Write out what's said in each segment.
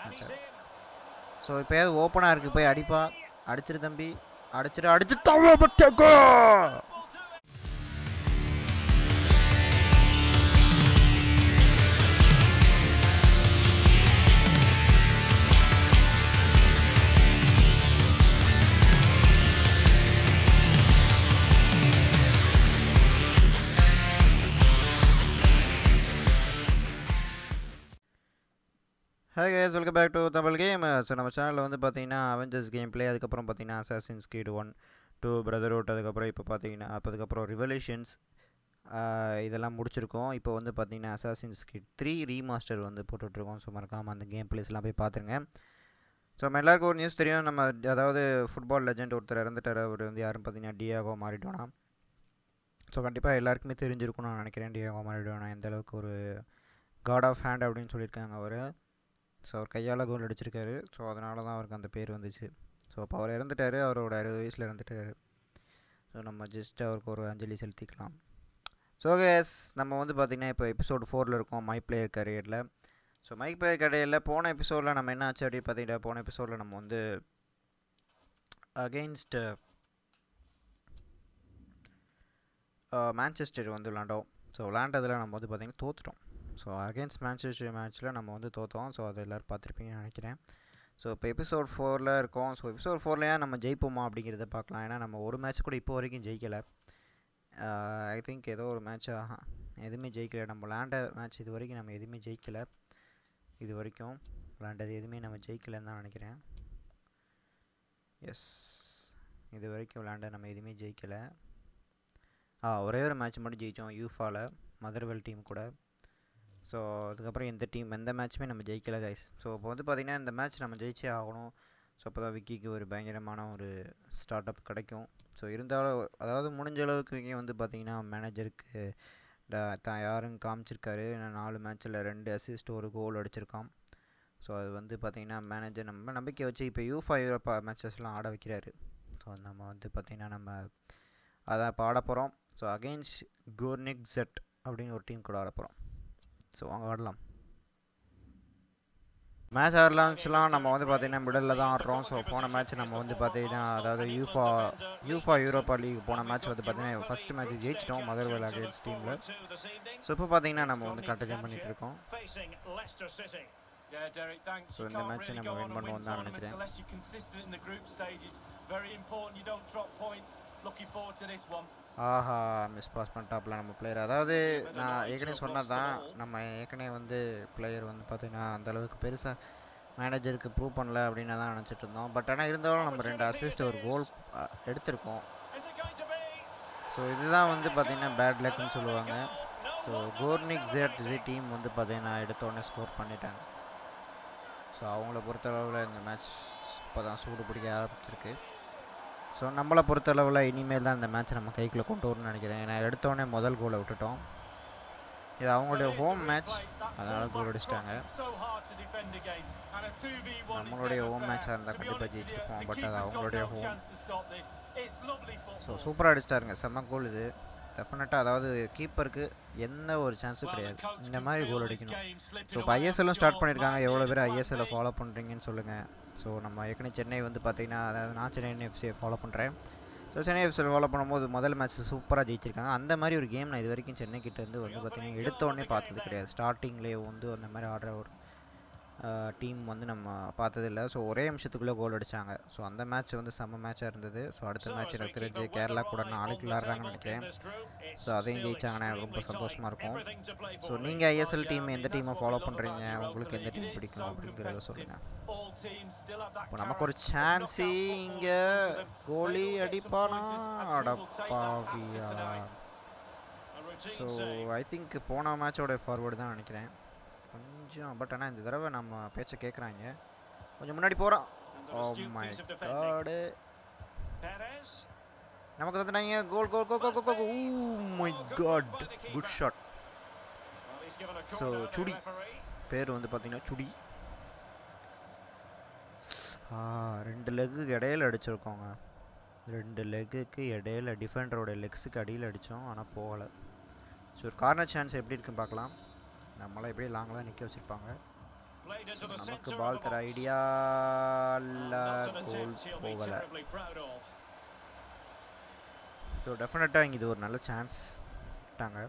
So இப்போயாவது ஓப்பனாக இருக்குது போய் அடிப்பா அடிச்சிரு தம்பி அடிச்சிரு அடிச்சு தவ பட்டேக்கோ hey guys welcome back to Tamil game so நம்ம சேனலில் வந்து பார்த்தீங்கன்னா அவெஞ்சர்ஸ் கேம் ப்ளே அதுக்கப்புறம் பார்த்தீங்கன்னா assassin's creed one two brotherhood அதுக்கப்புறம் இப்போ பார்த்தீங்கன்னா அப்போ அதுக்கப்புறம் ரிவல்யூஷன்ஸ் இதெல்லாம் முடிச்சிருக்கோம் இப்போ வந்து பார்த்தீங்கன்னா அசாசின்ஸ் கீட் த்ரீ ரீமாஸ்டர் வந்து போட்டுட்ருக்கோம் ஸோ மறக்காமல் அந்த கேம் பிளேஸ்லாம் போய் பார்த்துருங்க ஸோ நம்ம எல்லாருக்கும் ஒரு நியூஸ் தெரியும் நம்ம அதாவது ஃபுட்பால் லெஜெண்ட் ஒருத்தர் இறந்துட்டார் அவர் வந்து யாரும் பார்த்தீங்கன்னா டியாகோ மாறிட்டோனா ஸோ கண்டிப்பாக எல்லாருக்குமே தெரிஞ்சிருக்கும் நான் நினைக்கிறேன் டியாகோ மாறிட்டோனா எந்த அளவுக்கு ஒரு காட் ஆஃப் ஹேண்ட் அப்படின்னு சொல்லியிருக்காங்க அவர் ஸோ அவர் கையால் கோல் அடிச்சிருக்காரு ஸோ அதனால தான் அவருக்கு அந்த பேர் வந்துச்சு ஸோ அப்போ அவர் இறந்துட்டார் அவரோட அறுபது வயசில் இறந்துட்டார் ஸோ நம்ம ஜஸ்ட் அவருக்கு ஒரு அஞ்சலி செலுத்திக்கலாம் ஸோ கேஸ் நம்ம வந்து பார்த்திங்கன்னா இப்போ எபிசோடு ஃபோரில் இருக்கோம் மை பிளேயர் கரியரில் ஸோ மை பிளேயர் கரியரில் போன எபிசோடில் நம்ம என்ன ஆச்சு அப்படின்னு பார்த்தீங்கன்னா போன எபிசோடில் நம்ம வந்து அகெயின்ஸ்ட் மேன்செஸ்டர் வந்து விளாண்டோம் ஸோ விளாண்டதில் நம்ம வந்து பார்த்திங்கன்னா தோத்துட்டோம் ஸோ அகேன்ஸ்ட் மேன்செஸ்டர் மேட்ச்சில் நம்ம வந்து தோற்றோம் ஸோ அதை எல்லோரும் பார்த்துருப்பீங்கன்னு நினைக்கிறேன் ஸோ இப்போ எபிசோட் ஃபோரில் இருக்கோம் ஸோ எபிசோட் ஃபோரில் ஏன் நம்ம ஜெயிப்போமா அப்படிங்கிறத பார்க்கலாம் ஏன்னா நம்ம ஒரு மேட்ச் கூட இப்போ வரைக்கும் ஜெயிக்கலை ஐ திங்க் ஏதோ ஒரு மேட்ச் ஆஹா எதுவுமே ஜெயிக்கலை நம்ம விளாண்ட மேட்ச் இது வரைக்கும் நம்ம எதுவுமே ஜெயிக்கலை இது வரைக்கும் விளாண்டது எதுவுமே நம்ம ஜெயிக்கலைன்னு தான் நினைக்கிறேன் எஸ் இது வரைக்கும் விளாண்ட நம்ம எதுவுமே ஜெயிக்கலை ஆ ஒரே ஒரு மேட்ச் மட்டும் ஜெயித்தோம் யூஃபாவில் மதர்வெல் டீம் கூட ஸோ அதுக்கப்புறம் எந்த டீம் எந்த மேட்ச்சுமே நம்ம ஜெயிக்கலை கைஸ் ஸோ இப்போ வந்து பார்த்திங்கன்னா இந்த மேட்ச் நம்ம ஜெயிச்சே ஆகணும் ஸோ அப்போ தான் விக்கிக்கு ஒரு பயங்கரமான ஒரு ஸ்டார்ட் அப் கிடைக்கும் ஸோ இருந்தாலும் அதாவது முடிஞ்ச அளவுக்கு விக்கி வந்து பார்த்திங்கன்னா மேனேஜருக்கு தான் யாரும் காமிச்சிருக்காரு நாலு மேட்ச்சில் ரெண்டு அசிஸ்ட் ஒரு கோல் அடிச்சிருக்கான் ஸோ அது வந்து பார்த்திங்கன்னா மேனேஜர் நம்ம நம்பிக்கை வச்சு இப்போ யூஃபா யூரோப்பா மேட்சஸ்லாம் ஆட வைக்கிறாரு ஸோ நம்ம வந்து பார்த்திங்கன்னா நம்ம அதை இப்போ ஆட போகிறோம் ஸோ அகெயின்ஸ்ட் கோர்னிக் ஜெட் அப்படின்னு ஒரு டீம் கூட ஆட போகிறோம் ஸோ வாங்க ஆடலாம் மேட்ச் ஆடலாம்ஸ்லாம் நம்ம வந்து பார்த்திங்கன்னா மிடலில் தான் ஆடுறோம் ஸோ போன மேட்ச் நம்ம வந்து பார்த்திங்கன்னா அதாவது யூஃபா யூஃபா யூரோப்பா லீக் போன மேட்ச் வந்து பார்த்திங்கன்னா ஃபஸ்ட் மேட்ச் ஜெயிச்சிட்டோம் மதர்வேல் அகேன்ஸ்ட் டீமில் ஸோ இப்போ பார்த்திங்கன்னா நம்ம வந்து கண்டினியூ பண்ணிகிட்டு இருக்கோம் Yeah, Derek, thanks. So you in the can't match really நம்ம go win on and பண்ணுவோம் win தான் tournaments நினைக்கிறேன். unless you're consistent in the group stages. Very important you don't drop points. Looking forward to this one. ஆஹா miss pass பண்ணிட்டாப்ல நம்ம player அதாவது நான் ஏற்கனவே சொன்னது தான் நம்ம ஏற்கனவே வந்து பிளேயர் வந்து பார்த்திங்கன்னா அந்தளவுக்கு பெருசாக மேனேஜருக்கு ப்ரூவ் பண்ணல அப்படின்னு தான் நினச்சிட்டு இருந்தோம் பட் ஆனால் இருந்தாலும் நம்ம ரெண்டு அசிஸ்ட் ஒரு கோல் எடுத்திருக்கோம் Is it going to be? So இதுதான் வந்து பார்த்திங்கன்னா பேட் லக்குன்னு சொல்லுவாங்க ஸோ கோர்னிக் ஜெட் ஜி டீம் வந்து பார்த்திங்கன்னா எடுத்த உடனே ஸ்கோர் பண்ணிட்டாங்க ஸோ அவங்கள பொறுத்தளவில் இந்த மேட்ச் இப்போ தான் சூடு பிடிக்க ஆரம்பிச்சிருக்கு ஸோ நம்மளை பொறுத்தளவில் இனிமேல் தான் இந்த மேட்ச் நம்ம கைக்குள்ளே கொண்டு வரணும்னு நினைக்கிறேன் ஏன்னா எடுத்தோடனே முதல் கோலை விட்டுட்டோம் இது அவங்களுடைய ஹோம் மேட்ச் அதனால கோல் அடிச்சிட்டாங்க So hard to defend against. And a 2v1 is நம்மளுடைய never home fair. match ஆ இருந்தா To be கண்டிப்பா honest with you, ஜெயிச்சிருப்போம். the But அது keeper's got அவங்களுடைய no home. chance to stop this. It's lovely so football. சூப்பராக அடிச்சிட்டாருங்க செம்ம கோல் இது டெஃபினட்டாக அதாவது கீப்பருக்கு எந்த ஒரு சான்ஸும் Well, the கிடையாது coach இந்த can மாதிரி feel கோல் this அடிக்கணும் game slipping ஸோ இப்போ away, I'm ஐஎஸ்எல்லும் ஸ்டார்ட் sure. பண்ணியிருக்காங்க Might எவ்வளோ be, பேர் might ஐஎஸ்எல்லை be. ஃபாலோ பண்ணுறீங்கன்னு சொல்லுங்கள் ஸோ நம்ம ஏற்கனவே சென்னை வந்து பார்த்தீங்கன்னா அதாவது நான் சென்னை எஃப்சியை ஃபாலோ பண்ணுறேன் ஸோ சென்னை எஃப்சியில் ஃபாலோ பண்ணும்போது முதல் மேட்ச் சூப்பராக ஜெயிச்சிருக்காங்க அந்த மாதிரி ஒரு கேம் நான் இது வரைக்கும் சென்னை கிட்ட இருந்து வந்து பார்த்தீங்கன்னா எடுத்த உடனே பார்த்தது கிடையாது ஸ்டார்டிங்லேயே வந்து அந்த மாதிரி ஆடுற ஒரு டீம் வந்து நம்ம பார்த்ததில்ல ஸோ ஒரே நிமிஷத்துக்குள்ளே கோல் அடித்தாங்க ஸோ அந்த மேட்ச் வந்து செம்ம மேட்சாக இருந்தது ஸோ அடுத்த மேட்ச் எனக்கு தெரிஞ்சு கேரளா கூட நாளைக்கு விளாட்றாங்கன்னு நினைக்கிறேன் ஸோ அதையும் ஜெயிச்சாங்கன்னா எனக்கு ரொம்ப சந்தோஷமாக இருக்கும் ஸோ நீங்கள் ஐஎஸ்எல் டீம் எந்த டீமை ஃபாலோ பண்ணுறீங்க உங்களுக்கு எந்த டீம் பிடிக்கும் அப்படிங்கிறத சொல்லுங்கள் All teams still have that இப்போ நமக்கு ஒரு character. Chance Look out for இங்கே goals to the கோலி greatest அடிப்பானா pointers as he will take that அடப்பாவியா after tonight. A routine so save. I think போன மேட்சோட ஃபார்வர்டு தான் நினைக்கிறேன் கொஞ்சம் பட் ஆனால் இந்த தடவை நம்ம பேச்சை கேட்குறாங்க கொஞ்சம் முன்னாடி போகிறோம் And oh an astute my piece of defending. God Perez. நமக்கு தந்துட்டாங்க goal goal goal goal goal oh my god good shot Well, he's given a So, corner, the Chudi. referee. பேர் வந்து பார்த்தீங்கன்னா சுடி ஆ ரெண்டு லெக்குக்கு இடையில அடிச்சிருக்கோங்க ரெண்டு லெக்குக்கு இடையில டிஃபெண்டரோட லெக்ஸுக்கு அடியில் அடித்தோம் ஆனால் போகலை ஸோ ஒரு கார்னர் சான்ஸ் எப்படி இருக்குன்னு பார்க்கலாம் நம்மளாம் எப்படி லாங்கெலாம் நிற்க வச்சுருப்பாங்க Played into the நமக்கு centre of பால் the தர box. Idea And that's an goal attempt he'll be போகலை terribly proud of. ஸோ டெஃபினட்டாக இங்கே இது ஒரு நல்ல சான்ஸ் விட்டாங்க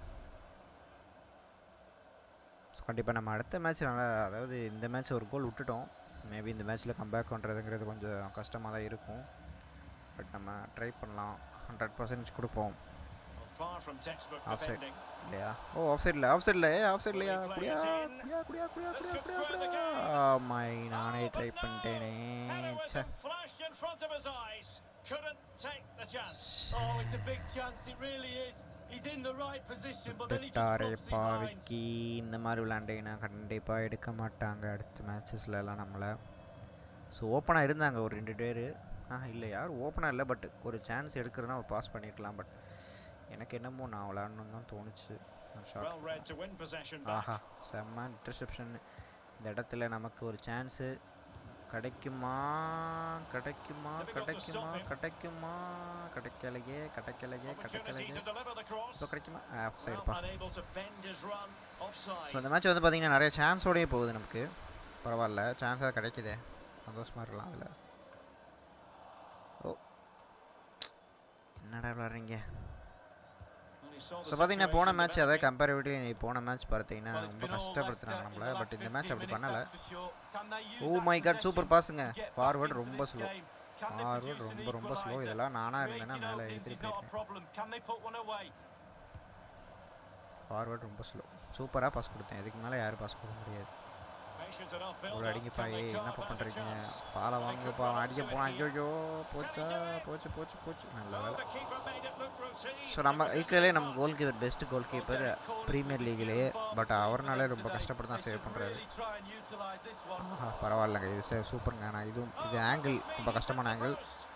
ஸோ கண்டிப்பாக நம்ம அடுத்த மேட்ச் நல்லா அதாவது இந்த மேட்ச் ஒரு கோல் விட்டுட்டோம் மேபி இந்த மேட்ச்சில் கம்பேக் பண்ணுறதுங்கிறது கொஞ்சம் கஷ்டமாக தான் இருக்கும் பட் நம்ம ட்ரை பண்ணலாம் ஹண்ட்ரட் பர்சன்டேஜ் கொடுப்போம் Well, far from textbook Offside. defending. இல்லையா ஓ ஆஃப் சைடில் ஆஃப் சைடில் ஆஃப் சைட்லையா குடியா குடியா குடியா குடியா குடியா குடியா குடியா ஆமாய் நானே ட்ரை பண்ணிட்டேனே Header ச்சே went and flashed in front of his eyes. Couldn't take the chance. Oh, it's a big chance, it really is. He's in the right position, but then he just விட்டாரே fluffs his lines. பாவிக்கு இந்த மாதிரி விளாண்டீங்கன்னா கண்டிப்பாக எடுக்க மாட்டாங்க அடுத்த மேட்சஸ்லலாம் நம்மளை so ஓப்பனாக இருந்தாங்க ஒரு ரெண்டு பேர் ஆ இல்லை யார் ஓப்பனாக இல்லை பட் ஒரு சான்ஸ் எடுக்கிறதுனா ஒரு பாஸ் பண்ணியிருக்கலாம் பட் எனக்கு என்னமோ நான் விளாடணும்னு தான் தோணுச்சு short Well read to win possession back. ஆஹா செம்ம இன்டர்செப்ஷன் இந்த இடத்துல நமக்கு ஒரு சான்ஸு கிடைக்குமா கிடைக்குமா Difficult to கிடைக்குமா stop him. கிடைக்குமா கிடைக்கலையே கிடைக்கலையே Opportunity கிடைக்கலையே to deliver the cross. இப்போ கிடைக்குமா ஆஃப் Well, சைடுப்பா unable to bend his run offside. So இந்த மேட்ச் வந்து பார்த்தீங்கன்னா நிறைய சான்ஸோடயே போகுது நமக்கு பரவாயில்ல சான்ஸாக கிடைக்குதே சந்தோஷமாக இருக்கலாம் அதில் ஓ என்னடா விளாட்றீங்க And he saw the so பார்த்தீங்கன்னா போன situation மேட்ச் அதாவது developing. கம்பேரிட்டிவ்லி நீ போன மேட்ச் பார்த்தீங்கன்னா Well, it's ரொம்ப been all கஷ்டப்படுத்துனாங்க Leicester in நம்மள the பட் last இந்த மேட்ச் 15 அப்படி minutes, பண்ணலை that's for sure. Can they use oh that my god possession super பாஸுங்க to get back forward into ரொம்ப this slow game? Can they forward produce an ரொம்ப ரொம்ப slow equaliser? இதெல்லாம் நானாக இருந்தேன்னா Creating மேலே openings எடுத்துகிட்டு is not a போயிருக்கேன் problem. Can they put one away? Forward ரொம்ப ஸ்லோ சூப்பராக பாஸ் கொடுத்தேன் இதுக்கு மேலே யாரும் பாஸ் கொடுக்க முடியாது Patient enough ஒரு build-up. அடிங்கப்பா Can they ஏய் carve என்னப்பா out a பண்ணுறீங்க chance? பாலை They வாங்கப்பா could run அடிக்க onto போனால் it here. ஐயோ போச்சா போச்சு போச்சு போச்சு நல்ல Well, வேலை the keeper made it look routine. So நம்ம It was in இருக்கிறதுலே the நம்ம box. Goalkeeper best goalkeeper premier லீக்லேயே பட் அவர்னாலே ரொம்ப கஷ்டப்பட்டு தான் They சேவ் should பண்ணுறாரு really try and utilise this one. ஆஹா பரவாயில்லைங்க இது சே- சூப்பருங்க ஆனால் இதுவும் இது ஆங்கிள் ரொம்ப கஷ்டமான ஆங்கிள்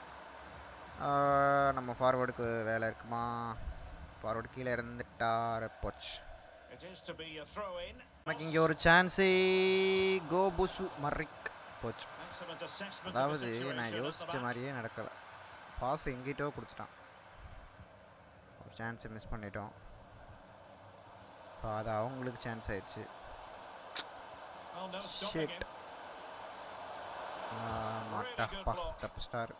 நம்ம ஃபார்வர்டுக்கு வேலை இருக்குமா ஃபார்வர்டு கீழே இருந்துட்டார் போச் It is to be a throw-in. எனக்கு இங்கே ஒரு சான்ஸு கோ புசு மர்ரிக் போச்சு Excellent assessment of the அதாவது நான் situation at the யோசித்த back. மாதிரியே நடக்கலை பாஸ் எங்கிட்டோ கொடுத்துட்டான் ஒரு சான்ஸை மிஸ் பண்ணிட்டோம் இப்போ அது அவங்களுக்கு சான்ஸ் ஆயிடுச்சு Well, no stopping shit him. மாட்டாப்பா தப்பிச்சிட்டாரு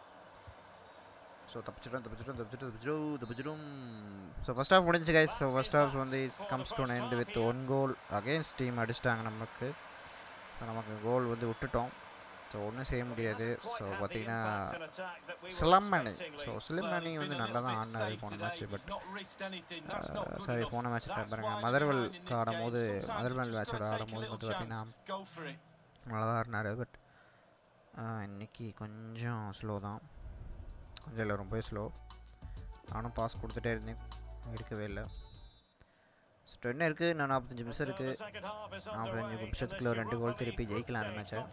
ஸோ தப்பிச்சிட்டோம் தப்பிச்சிட்டோம் தப்பிச்சிட்டோம் தப்பிச்சிடும் தப்பிச்சிடும் ஸோ ஃபஸ்ட் ஆஃப் முடிஞ்சு கைஸ் ஸோ ஃபஸ்ட் ஆஃப் வந்து comes to end with one goal against team அடிச்சிட்டாங்க நமக்கு ஸோ நமக்கு கோல் வந்து விட்டுட்டோம் ஸோ ஒன்றும் செய்ய முடியாது ஸோ பார்த்தீங்கன்னா சிலம்பனி ஸோ சிலம்பனி Well, he's வந்து been a நல்லா little தான் bit ஆடினாரு safe போன today. Match but He's not risked anything. That's not good sorry enough. போன மேட்ச் That's பாருங்க why they're மதர்வல் behind in this ஆடும் game. போது Sometimes you மதர்வல் just மேட்சோட gotta take ஆடும் a போது little வந்து பார்த்தீங்கன்னா chance. Go for it. நல்லா தான் இருந்தார் பட் இன்னைக்கு கொஞ்சம் ஸ்லோ தான் கொஞ்சம் இல்லை ரொம்பவே ஸ்லோ நானும் பாஸ் கொடுத்துட்டே இருந்தேன் எடுக்கவே இல்லை ஸோ என்ன இருக்குது இன்னும் நாற்பத்தஞ்சு நிமிஷம் இருக்குது நாற்பத்தஞ்சு நிமிஷத்துக்குள்ள ஒரு ரெண்டு கோல் திருப்பி ஜெயிக்கலாம் அந்த மேட்சை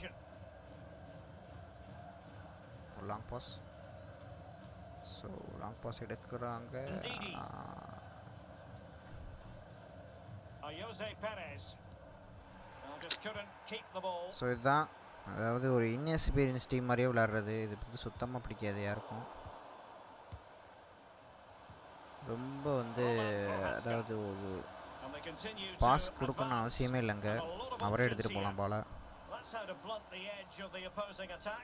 ஒரு long pass so long pass எடுக்கிறாங்க Ndidi. ஸோ இதுதான் அதாவது ஒரு இன்எக்ஸ்பீரியன்ஸ் டீம் மாதிரியே விளாட்றது இது வந்து சுத்தமாக பிடிக்காது யாருக்கும் ரொம்ப வந்து அதாவது ஒரு பாஸ் கொடுக்கணும்னு அவசியமே இல்லைங்க அவரே எடுத்துகிட்டு போகலாம் பால That's how to blunt the edge of the opposing attack.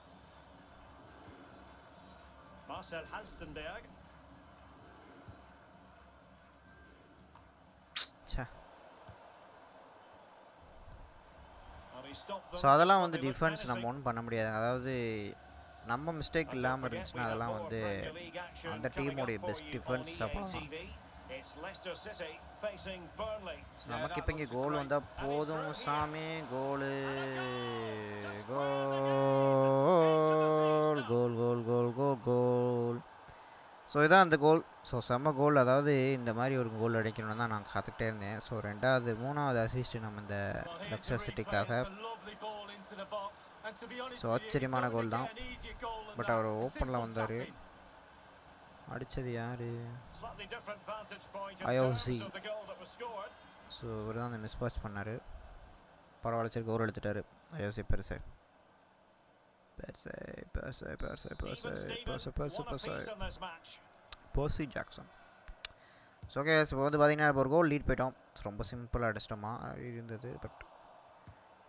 Marcel Halstenberg. ச்சே And he stopped them so அதெல்லாம் just வந்து when they looked டிஃபென்ஸ் நம்ம menacing. ஒன்றும் பண்ண முடியாது அதாவது நம்ம மிஸ்டேக் And don't இல்லாமல் forget இருந்துச்சுன்னா we have அதெல்லாம் more வந்து Premier League action அந்த coming டீமுடைய up for best you on defence EA அப்போ TV. It's Leicester City facing Burnley. நமக்கு that இப்போ இங்கே looks a கோல் great- வந்தால் போதும் through here. சாமி கோலு Just கோல் கோல் கோல் கோல் கோல் கோல் ஸோ இதான் அந்த கோல் ஸோ செம்ம கோல் அதாவது இந்த மாதிரி ஒரு கோல் அடிக்கணும்னு தான் நான் காத்துக்கிட்டே இருந்தேன் ஸோ ரெண்டாவது மூணாவது அசிஸ்ட் நம்ம இந்த Well, here's Leicester the replay. சிட்டிக்காக It's a lovely ball into the box. And to be honest So, with you, it's ஆச்சரியமான not goal gonna தான். get an easier goal than But that. Our A open ல simple வந்தாரு. tap in. அடித்தது யார் Slightly different vantage point in IOC. terms of the goal that was scored. So இவர் தான் அந்த miss pass பண்ணார் பரவாயில்ல சரி கௌரவ எடுத்துட்டாரு ஐயோசி பெருசு பெருசு பெருசு பெருசு பெருசு Even Steven, பெருசு பெருசு one பெருசு apiece in this match. Percy Jackson so okay இப்போ வந்து பார்த்தீங்கன்னா இப்போ ஒரு கோல் லீட் போயிட்டோம் So, ரொம்ப சிம்பிளாக அடிச்சிட்டோமா இருந்தது பட்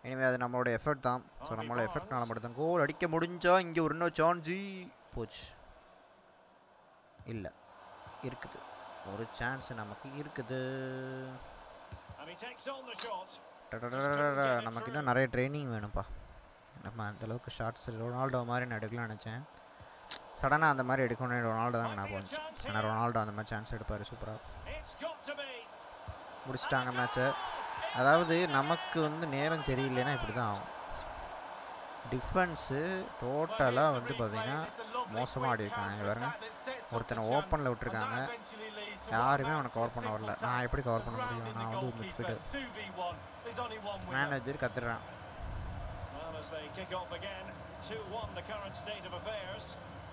எனவே அது நம்மளோட எஃபர்ட் தான் ஸோ நம்மளோட எஃபர்ட்னால மட்டும்தான் கோல் அடிக்க முடிஞ்சா இங்கே ஒரு இன்னும் சான்ஸு போச்சு இல்லை இருக்குது ஒரு சான்ஸ் நமக்கு இருக்குது And he takes on the shot. டடடடடட, நமக்கு இன்னும் நிறைய ட்ரைனிங் வேணும்ப்பா நம்ம அந்தளவுக்கு ஷார்ட்ஸ் ரொனால்டோ மாதிரி நான் எடுக்கலாம்னு நினச்சேன் சடனாக அந்த மாதிரி எடுக்கணும்னு ரொனால்டோ தான் நான் போச்சு ஆனால் ரொனால்டோ அந்த மாதிரி சான்ஸ் எடுப்பார் சூப்பராக It's got to be. முடிச்சிட்டாங்க மேட்ச்சை அதாவது நமக்கு வந்து நேரம் சரியில்லைன்னா இப்படி தான் ஆகும் டிஃபென்ஸு டோட்டலாக வந்து பார்த்தீங்கன்னா மோசமாக ஆடி இருக்காங்க பாருங்க ஒருத்தனை ஓப்பனில் விட்டுருக்காங்க யாருமே அவனை கவர் பண்ண வரல நான் எப்படி கவர் பண்ண முடியும் நான் வந்து மிட்ஃபீல்டர் மேனேஜர் கத்துறான் Well, as they kick off again, 2-1 the current state of affairs.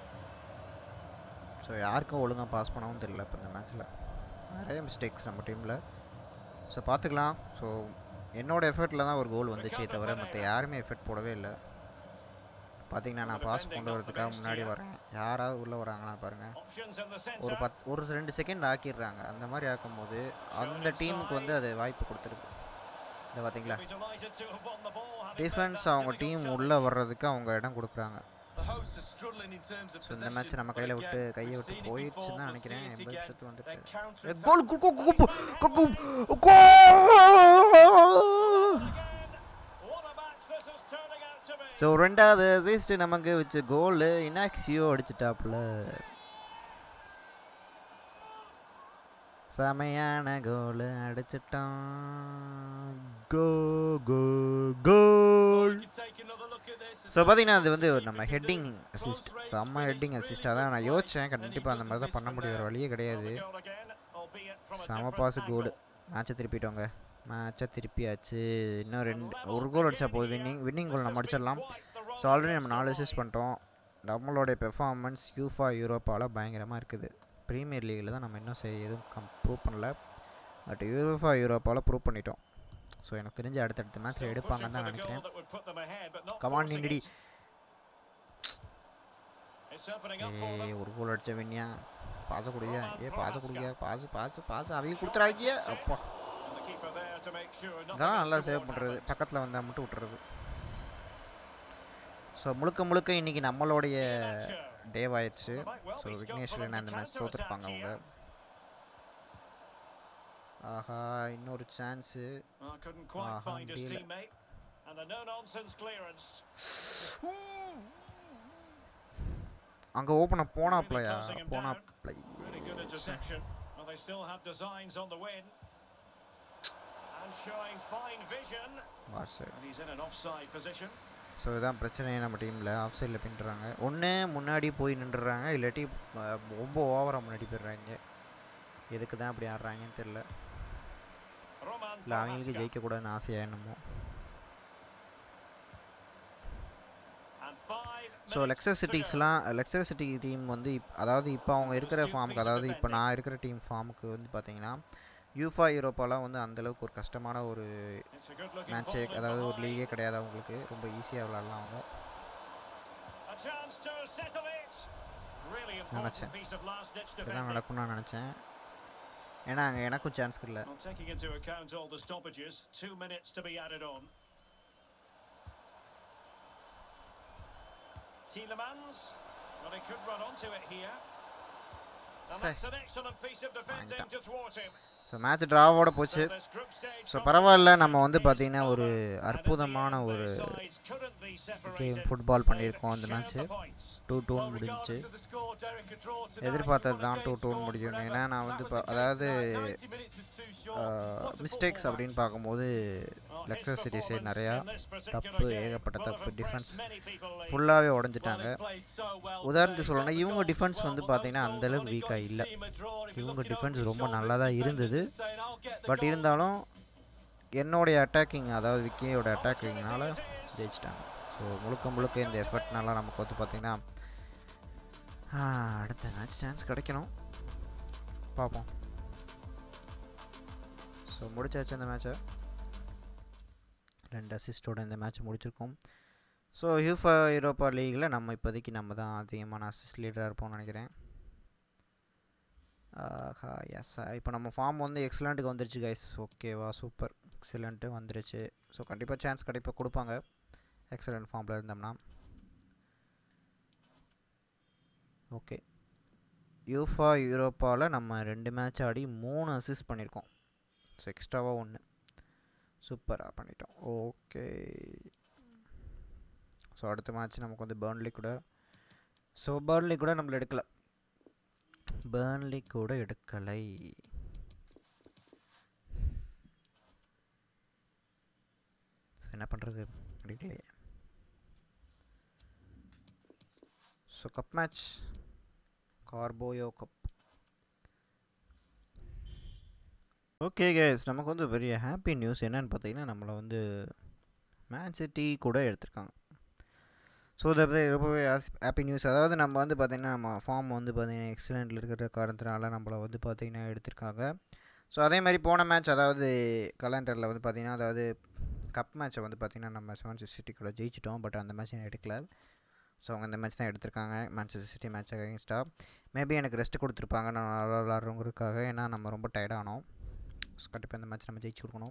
So யாருக்கும் ஒழுங்காக பாஸ் பண்ணவும் தெரியல இப்போ இந்த மேட்ச்சில் நிறைய மிஸ்டேக்ஸ் நம்ம டீமில் ஸோ பார்த்துக்கலாம் ஸோ என்னோட எஃபர்ட்டில் தான் ஒரு கோல் வந்துச்சே தவிர மற்ற யாருமே எஃபர்ட் போடவே இல்லை பார்த்தீங்கன்னா நான் பாஸ் கொண்டு வரதுக்காக முன்னாடி வரேன் யாராவது உள்ளே வராங்களான்னு பாருங்கள் Options in the ஒரு centre. பத் ஒரு ரெண்டு செகண்ட் ஆக்கிடுறாங்க அந்த மாதிரி ஆக்கும்போது அந்த டீமுக்கு வந்து அது வாய்ப்பு கொடுத்துருக்கு இந்த பார்த்தீங்களா Be delighted to have won the ball, having led defence that அவங்க difficult டீம் challenge. உள்ளே வர்றதுக்கு அவங்க இடம் கொடுக்குறாங்க ஸோ ஸோ இந்த மேட்ச் நம்ம கையில் விட்டு கையை விட்டு போயிடுச்சுன்னு தான் நினைக்கிறேன் எண்பது நிமிஷத்துக்கு வந்துட்டு ஏ, வந்துட்டு கோல் கு- கு- கு- கு- கு- கு- கு- What a match this is turning out to be. So ரெண்டாவது அசிஸ்ட் நமக்கு வச்ச கோல் இனாக்சியோ அடிச்சிட்டாப்புல செமையான கோல் அடிச்சிட்டான் கோ கோ கோல் ஸோ பார்த்தீங்கன்னா அது வந்து நம்ம ஹெட்டிங் அசிஸ்ட் செம்ம ஹெட்டிங் அசிஸ்டாக தான் நான் யோசித்தேன் கண்டிப்பாக அந்த மாதிரி தான் பண்ண முடியும் வேறு வழியே கிடையாது Goal again, albeit from a செம different பாஸ் angle. கோல் மேட்சை திருப்பிட்டோங்க மேட்சை திருப்பியாச்சு இன்னும் ரெண்டு ஒரு கோல் அடிச்சா போதும் வின்னிங் வின்னிங் கோல் நம்ம அடிச்சிடலாம் ஸோ ஆல்ரெடி நம்ம நாலு அசிஸ்ட் பண்ணிட்டோம் நம்மளோடைய பெர்ஃபார்மன்ஸ் யூஃபா யூரோப்பாவில் பயங்கரமாக இருக்குது ப்ரீமியர் லீகில் தான் நம்ம இன்னும் சரி எதுவும் கம் ப்ரூவ் பண்ணல பட் யூரோஃபா யூரோப்பாவில் ப்ரூவ் பண்ணிட்டோம் ஸோ எனக்கு தெரிஞ்சு அடுத்தடுத்த மேட்ச்சில் Still எடுப்பாங்கன்னு pushing தான் for the goal நினைக்கிறேன் that would put them ahead, but not come on forcing நின்றுடி it. It's opening up for ஏ them. ஒரு கோல் அடிச்ச வின்னியா பாச குடியா ஏ பாச குடியா பாசு பாசு பாசு அவங்க கொடுத்துறாங்க அப்பா And the keeper there to make sure nothing இதெல்லாம் நல்லா சேவ் untoward பண்ணுறது happened. பக்கத்தில் வந்தால் மட்டும் விட்டுறது ஸோ முழுக்க முழுக்க இன்றைக்கி நம்மளுடைய Iheanacho. டேவாயிடுச்சு There might well so be scope for Vigneshwaran them to அந்த மேட்ச் counter-attack தோற்றுருப்பாங்க அவங்க here. ஆஹா இன்னொரு சான்ஸு Oh, couldn't quite ஆஹா, find his முடியல. teammate. And the no-nonsense clearance. அங்கே ஓப்பனை போனாப்லையா closing him போனாப்லை Really good interception. Well, they still have designs on the win. And showing fine vision. What's And he's in an offside position. So இதான் பிரச்சனையே நம்ம டீமில் of சைடில் பின்னுறாங்க ஒன்று முன்னாடி போய் நின்றுறாங்க இல்லாட்டி அஹ், ரொம்ப ஓவராக முன்னாடி போயிடுறாங்க எதுக்கு தான் அப்படி ஆடுறாங்கன்னு தெரில Roman இல்லை அவங்களுக்கு Prohaska. ஜெயிக்கக்கூடாதுன்னு ஆசையாக என்னமோ And five so minutes Leicester to go. சிட்டிஸ்லாம் லெக்சர் சிட்டி டீம் வந்து இப் அதாவது இப்போ அவங்க இருக்கிற ஃபார்முக்கு அதாவது இப்போ நான் இருக்கிற டீம் ஃபார்முக்கு வந்து பார்த்தீங்கன்னா யூஃபா யூரோப்பாலாம் வந்து அந்தளவுக்கு ஒரு கஷ்டமான ஒரு It's a good-looking மேட்ச்சே ball in அதாவது ஒரு behind. லீகே கிடையாது அவங்களுக்கு ரொம்ப ஈஸியாக விளாட்லாம் அவங்க A chance to settle it. Really important நினச்சேன் piece of last-ditch இதுதான் defending. நடக்கும்னு நான் நினச்சேன் ஏன்னா அங்கே எனக்கும் சான்ஸ் இல்லை Well, taking into account all the stoppages, two minutes to be added on. Tielemans, well, he could run onto it here. And Say. that's an excellent piece of defending to thwart him. So match ட்ராவோட போச்சு So this group stage so competition பரவாயில்ல நம்ம வந்து is பார்த்தீங்கன்னா ஒரு over. And in the அற்புதமான end, ஒரு their sides couldn't be separated. Game football They've பண்ணியிருக்கோம் அந்த shared மேட்ச்சு the points. டூ டூன் முடிஞ்சுச்சு எதிர்பார்த்தது தான் டூ டூன் முடியும் ஏன்னா நான் வந்து இப்போ அதாவது மிஸ்டேக்ஸ் அப்படின்னு பார்க்கும்போது லெக்சர் சிட்டி சைடு நிறையா தப்பு ஏகப்பட்ட தப்பு டிஃபென்ஸ் ஃபுல்லாகவே உடஞ்சிட்டாங்க உதாரணத்துக்கு சொல்லணும்னா இவங்க டிஃபென்ஸ் வந்து பார்த்தீங்கன்னா அந்தளவுக்கு வீக்காக இல்லை இவங்க டிஃபென்ஸ் ரொம்ப நல்லா தான் இருந்தது பட் இருந்தாலும் என்னுடைய அட்டாக்கிங் அதாவது விக்கியோட அட்டாக்கிங்னால ஜெயிச்சிட்டாங்க ஸோ முழுக்க முழுக்க இந்த எஃபர்ட்னால நமக்கு வந்து பார்த்திங்கன்னா ஆ, அடுத்த மேட்ச் சான்ஸ் கிடைக்கணும் பார்ப்போம் ஸோ முடிச்சாச்சு இந்த மேட்சை ரெண்டு அசிஸ்டோட இந்த மேட்ச் முடிச்சிருக்கோம் ஸோ யூஃபா யூரோப்பா லீகில் நம்ம இப்போதைக்கு நம்ம தான் அதிகமான அசிஸ்ட் லீடராக இருப்போம்னு நினைக்கிறேன் ஆஹா எஸ் இப்போ நம்ம ஃபார்ம் வந்து எக்ஸலண்ட்டுக்கு வந்துருச்சு கைஸ் ஓகேவா சூப்பர் எக்ஸலண்ட்டு வந்துருச்சு ஸோ கண்டிப்பாக சான்ஸ் கண்டிப்பாக கொடுப்பாங்க எக்ஸலண்ட் ஃபார்மில் இருந்தோம்னா ஓகே யூஃபா யூரோப்பாவில் நம்ம ரெண்டு மேட்ச் ஆடி மூணு அசிஸ்ட் பண்ணியிருக்கோம் ஸோ எக்ஸ்ட்ராவாக ஒன்று சூப்பராக பண்ணிட்டோம் ஓகே ஸோ அடுத்த மேட்ச் நமக்கு வந்து பேர்ன்லி கூட ஸோ பேர்ன்லி கூட நம்மள எடுக்கலை பேர்ன்லி கூட எடுக்கலை ஸோ என்ன பண்ணுறது எடுக்கலையே so cup match Carabao cup okay guys நமக்கு வந்து பெரிய ஹாப்பி நியூஸ் என்னன்னு பார்த்தீங்கன்னா நம்மளை வந்து மேன் சிட்டி கூட எடுத்திருக்காங்க ஸோ இது ரொம்பவே ஹாப்பி நியூஸ் அதாவது நம்ம வந்து பார்த்திங்கன்னா நம்ம ஃபார்ம் வந்து பார்த்திங்கன்னா எக்ஸலண்ட்டில் இருக்கிற காரணத்தினால நம்மளை வந்து பார்த்திங்கன்னா எடுத்திருக்காங்க ஸோ அதே மாதிரி போன மேட்ச் அதாவது கலண்டரில் வந்து பார்த்திங்கன்னா அதாவது கப் மேட்ச்சை வந்து பார்த்திங்கன்னா நம்ம செவன் சிட்டி கூட ஜெயிச்சிட்டோம் பட் அந்த மேட்ச் எடுக்கல ஸோ அவங்க இந்த மேட்ச் தான் எடுத்திருக்காங்க மேன்செஸ்டர் சிட்டி மேட்ச் அகேன்ஸ்டாக மேபி எனக்கு ரெஸ்ட் கொடுத்துருப்பாங்க நான் நல்லா விளாட்றவங்களுக்காக ஏன்னா நம்ம ரொம்ப டயர்டானோம் ஸோ கண்டிப்பாக இந்த மேட்ச் நம்ம ஜெயிச்சு கொடுக்கணும்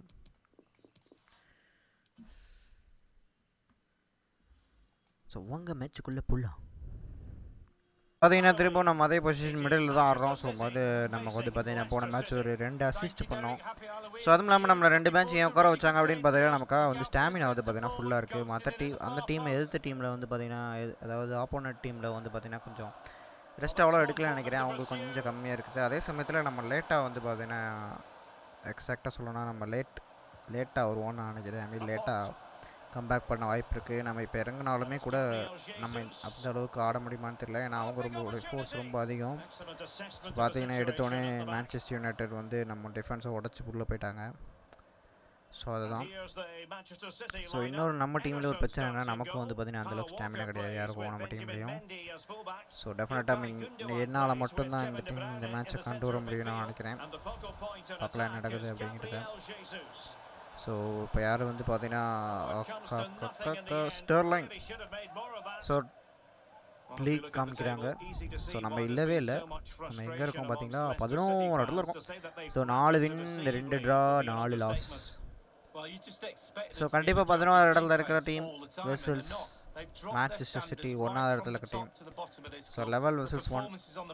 ஸோ உங்கள் மேட்ச்சுக்குள்ளே புல்லாம் பார்த்தீங்கன்னா திரும்ப நம்ம அதே பொசிஷன் மிடில் தான் ஆடுறோம் ஸோ வந்து நமக்கு வந்து பார்த்தீங்கன்னா போன மேட்ச் ஒரு ரெண்டு அசிஸ்ட் பண்ணோம் ஸோ அதுவும் இல்லாமல் நம்மளை ரெண்டு மேட்ச் ஏன் உட்கார வச்சாங்க அப்படின்னு பார்த்தீங்கன்னா நமக்காக வந்து ஸ்டாமினா வந்து பார்த்தீங்கன்னா ஃபுல்லாக இருக்குது மற்ற டீம் அந்த டீம் எதிர்த்த டீமில் வந்து பார்த்தீங்கன்னா எது- அதாவது ஆப்போனட் டீமில் வந்து பார்த்தீங்கன்னா கொஞ்சம் ரெஸ்ட் அவ்வளோ எடுக்கலன்னு நினைக்கிறேன் அவங்களுக்கு கொஞ்சம் கம்மியாக இருக்குது அதே சமயத்தில் நம்ம லேட்டாக வந்து பார்த்தீங்கன்னா எக்ஸாக்டாக சொல்லணும்னா நம்ம லேட் லேட்டாக வருவோம்னு நான் நினைக்கிறேன் ஐ மீன் லேட்டாக கம்பேக் பண்ண வாய்ப்பு இருக்குது நம்ம இப்போ இறங்குனாலுமே கூட நம்ம அந்த அளவுக்கு ஆட முடியுமான்னு தெரியல ஏன்னா அவங்க ரொம்ப ஃபோர்ஸ் ரொம்ப அதிகம் பார்த்தீங்கன்னா எடுத்தோடனே மேன்செஸ்டர் யுனைடெட் வந்து நம்ம டிஃபென்ஸை உடச்சி உள்ளே போயிட்டாங்க ஸோ அதுதான் ஸோ இன்னொரு நம்ம டீமில் ஒரு பிரச்சனை என்ன நமக்கும் வந்து பார்த்தீங்கன்னா அந்தளவுக்கு ஸ்டாமினா கிடையாது யாருக்கும் நம்ம டீம்லேயும் ஸோ டெஃபினட்டாக என்னால் மட்டும்தான் இந்த டீம் இந்த மேட்சை கொண்டு வர முடியும்னு நான் நினைக்கிறேன் பார்க்கலாம் என்ன நடக்குது அப்படிங்கிறத ஸோ இப்போ யார் வந்து பார்த்தீங்கன்னா ஸ்டர்லைங் ஸோ லீக் காமிக்கிறாங்க ஸோ நம்ம இல்லவே இல்லை நம்ம எங்கே இருக்கோம் பார்த்தீங்களா பதினோரு இடத்துல இருக்கோம் ஸோ நாலு வின் ரெண்டு ட்ரா நாலு லாஸ் ஸோ கண்டிப்பாக பதினோரு இடத்துல இருக்கிற டீம் வெசல்ஸ் மேன்செஸ்டர் சிட்டி ஒன்றாவது இடத்துல இருக்க டீம் ஸோ லெவல் வெசல்ஸ் ஒன்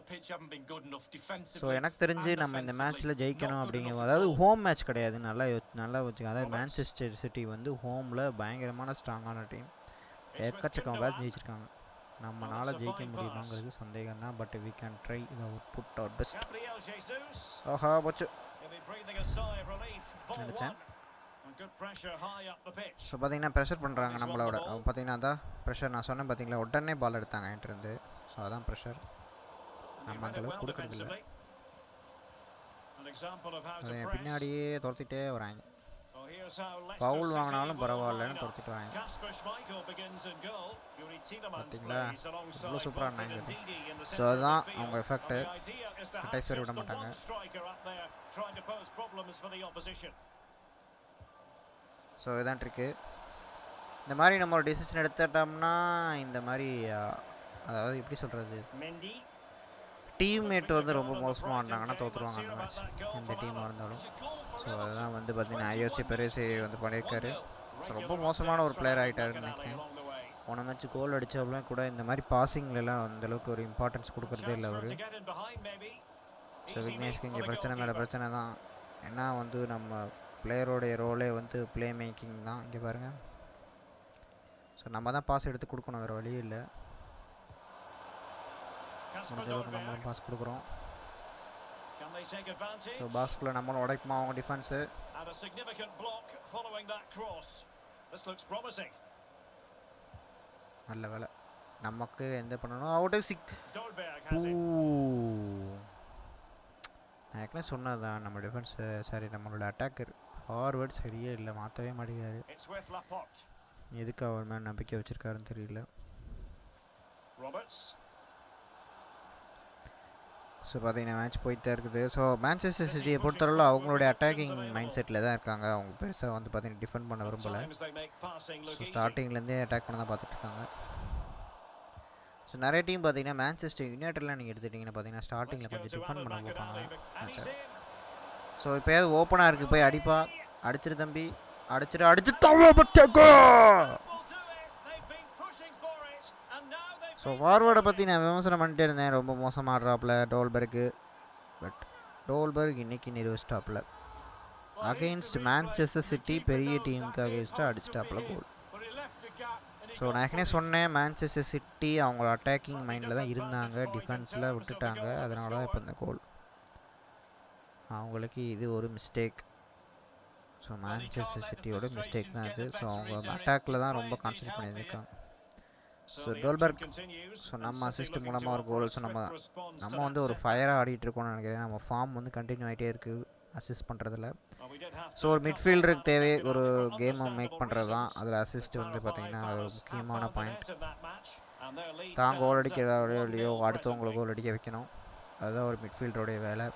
ஸோ எனக்கு தெரிஞ்சு நம்ம இந்த மேட்ச்சில் ஜெயிக்கணும் அப்படிங்கிற அதாவது ஹோம் மேட்ச் கிடையாது நல்லா யோ- நல்லா வச்சுக்க அதாவது மேன்செஸ்டர் சிட்டி வந்து ஹோமில் பயங்கரமான ஸ்ட்ராங்கான டீம் எக்கச்சக்கம் மேட்ச் ஜெயிச்சிருக்காங்க நம்மளால ஜெயிக்க முடியுமாங்கிறது சந்தேகம் தான் பட் வி கேன் ட்ரை இதை புட் அவர் பெஸ்ட் ஆஹா போச்சு நினைச்சேன். ஸோ பார்த்தீங்கன்னா ப்ரெஷர் பண்ணுறாங்க நம்மளோட பார்த்தீங்கன்னா அதான் ப்ரெஷர் நான் சொன்னேன் பார்த்தீங்களா உடனே பால் எடுத்தாங்க என்கிட்ட இருந்து ஸோ அதான் ப்ரெஷர் நம்ம அந்த அளவுக்கு கொடுக்கறதில்ல அதை என் பின்னாடியே துரத்திட்டே வராங்க ஃபவுல் வாங்கினாலும் பரவாயில்லன்னு துரத்திட்டு வராங்க பார்த்தீங்களா இவ்வளோ சூப்பராக இருந்தாங்க ஸோ ஸோ அதுதான் அவங்க எஃபெக்ட்டு கடைசி வரை விட மாட்டாங்க ஸோ இதான் ட்ரிக்கு இந்த மாதிரி நம்ம ஒரு டிசிஷன் எடுத்துட்டோம்னா இந்த மாதிரி ஆ, அதாவது எப்படி சொல்கிறது டீம்மேட் வந்து ரொம்ப மோசமாக ஆடினாங்கன்னா தோற்றுருவாங்க அந்த மேட்ச் எந்த டீமாக இருந்தாலும் ஸோ அதுதான் வந்து பார்த்தீங்கன்னா ஐஓசி பெருசி வந்து பண்ணியிருக்காரு ஸோ ரொம்ப மோசமான ஒரு பிளேயர் ஆகிட்டாருன்னு நினைக்கிறேன் போன மேட்ச் கோல் அடித்தப்பெல்லாம் கூட இந்த மாதிரி பாசிங்லலாம் அந்தளவுக்கு ஒரு இம்பார்ட்டன்ஸ் கொடுக்குறதே இல்லை அவர் ஸோ விக்னேஷ்க்கு இங்கே பிரச்சனை மேலே பிரச்சனை தான் ஏன்னா வந்து நம்ம பிளேயரோடைய ரோலே வந்து ப்ளே மேக்கிங் தான் இங்கே பாருங்கள் ஸோ நம்ம தான் பாஸ் எடுத்து கொடுக்கணும் வேறு வழியே இல்லை முடிஞ்ச அளவுக்கு நம்மளும் பாஸ் கொடுக்குறோம் ஸோ பாக்ஸ்குள்ளே நம்மளும் உடைப்போமா அவங்க defence And a significant block following that cross. This looks promising. நல்ல வேலை நமக்கு எந்த பண்ணணும் அவுட்டு சிக் Dolberg பூ has it. நான் ஏற்கனவே சொன்னதான் நம்ம டிஃபென்ஸு சாரி நம்மளோட அட்டாக்கர் ஃபார்வேர்ட் சரியே இல்லை மாற்றவே மாட்டேங்கிறாரு It's with Laporte. எதுக்கு அவர் மேலே நம்பிக்கை வச்சுருக்காருன்னு தெரியல Roberts. ஸோ பார்த்தீங்கன்னா மேட்ச் போயிட்டே இருக்குது ஸோ மேன்செஸ்டர் சிட்டியை பொறுத்தளவில் அவங்களுடைய அட்டாக்கிங் மைண்ட் செட்டில் தான் இருக்காங்க அவங்க பெருசாக வந்து பார்த்தீங்கன்னா டிஃபெண்ட் பண்ண விரும்பலை Sometimes they make passing look so easy. ஸ்டார்டிங்லேருந்தே அட்டாக் பண்ண தான் பார்த்துட்டு இருக்காங்க ஸோ நிறைய டீம் பார்த்தீங்கன்னா மேன்செஸ்டர் யுனைட்டட்லாம் நீங்கள் எடுத்துட்டிங்கன்னா பார்த்தீங்கன்னா Let's ஸ்டார்டிங்கில் go கொஞ்சம் to டிஃபெண்ட் பண்ண Alaba பார்ப்பாங்க Bakadali. And he's மேட்சை in. ஸோ இப்போயாவது ஓப்பனாக இருக்குது போய் அடிப்பா அடிச்சிரு தம்பி அடிச்சிரு அடிச்சு தவப்பட்டக்கோ Will do it. They've been pushing for it, and now they've so been ஃபார்வேர்டை பற்றி நான் விமர்சனம் பண்ணிட்டே இருந்தேன் ரொம்ப மோசமாக ஆடுறாப்புல டோல்பர்க்கு பட் டோல்பர்க் இன்னைக்கு நிறுவச்சிட்டாப்புல Well, it's a against replay. Manchester city Keeper பெரிய knows டீமுக்கு that அகேன்ஸ்டாக it அடிச்சிட்டாப்புல must goal be his, but he left a gap and it so got நான் ஏற்கனவே punished. சொன்னேன் மேன்செஸ்டர் சிட்டி அவங்க அட்டாக்கிங் மைண்டில் தான் இருந்தாங்க டிஃபென்ஸில் விட்டுட்டாங்க அதனால தான் இப்போ இந்த கோல் அவங்களுக்கு இது ஒரு மிஸ்டேக் ஸோ மேன்செஸ்டர் சிட்டியோட மிஸ்டேக் தான் இது ஸோ அவங்க அட்டாக்கில் தான் ரொம்ப கான்சன்ட்ரேட் பண்ணியிருக்காங்க ஸோ டோல்பர்க் ஸோ நம்ம அசிஸ்ட் மூலமாக ஒரு கோல் ஸோ நம்ம நம்ம வந்து ஒரு ஃபயராக ஆடிட்டு இருக்கோம்னு நினைக்கிறேன் நம்ம ஃபார்ம் வந்து கண்டினியூ ஆகிட்டே இருக்குது அசிஸ்ட் பண்ணுறதுல ஸோ ஒரு மிட்ஃபீல்டருக்கு தேவை ஒரு கேமை மேக் பண்ணுறது தான் அதில் அசிஸ்ட் வந்து பார்த்திங்கன்னா ஒரு முக்கியமான பாயிண்ட் தான் கோல் அடிக்கிறவரையோ இல்லையோ அடுத்தவங்களை கோல் அடிக்க வைக்கணும் அதுதான் ஒரு மிட்ஃபீல்டருடைய வேலை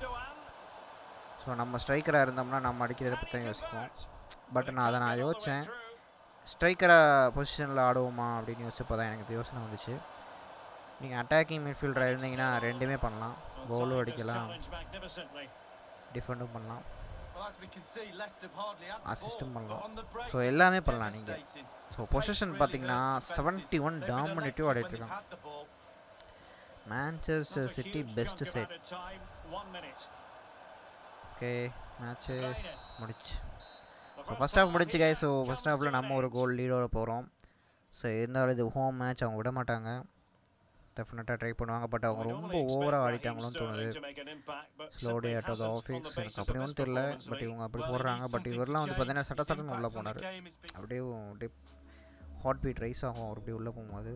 ஸோ நம்ம ஸ்ட்ரைக்கராக இருந்தோம்னா நம்ம அடிக்கிறத பற்றி தான் யோசிப்போம் பட் நான் அதை நான் யோசித்தேன் ஸ்ட்ரைக்கராக பொசிஷனில் ஆடுவோமா அப்படின்னு யோசிச்சப்போ தான் எனக்கு இந்த யோசனை வந்துச்சு நீங்கள் அட்டாக்கிங் மிட்ஃபீல்டராக இருந்தீங்கன்னா ரெண்டுமே பண்ணலாம் கோலும் அடிக்கலாம் டிஃபெண்டும் பண்ணலாம் Well, as we can see, Leicester have hardly had the Assist ball, um but பண்ணலாம். on the break, ஸோ எல்லாமே பண்ணலாம் நீங்கள் devastating. ஸோ பொசிஷன் பார்த்தீங்கன்னா செவன்ட்டி ஒன் டாமினேட்டிவ் ஆடிட்டு இருக்காங்க Had the ball. Manchester city best set okay மேட்ச்சு முடிச்சு so first half முடிஞ்சு கை ஸோ ஃபஸ்ட் ஹாஃபில் நம்ம ஒரு கோல் லீடோட போகிறோம் ஸோ இருந்தாலும் இது ஹோம் மேட்ச் அவங்க விட மாட்டாங்க டெஃபினட்டாக ட்ரை பண்ணுவாங்க பட் அவங்க ரொம்ப ஓவராக ஆடிட்டாங்களோன்னு தோணுது ஸ்லோடி அட் ஆஃப் ஆஃபீஸ் எனக்கு அப்படி ஒன்றும் தெரில பட் இவங்க அப்படி போடுறாங்க பட் இவரெலாம் வந்து பார்த்தீங்கன்னா சட்ட சட்டன்னு உள்ளே போனார் Game has been அப்படியே அப்படியே ஹார்ட் பீட் ரைஸ் ஆகும் அவர் அப்படியே உள்ளே போகும்போது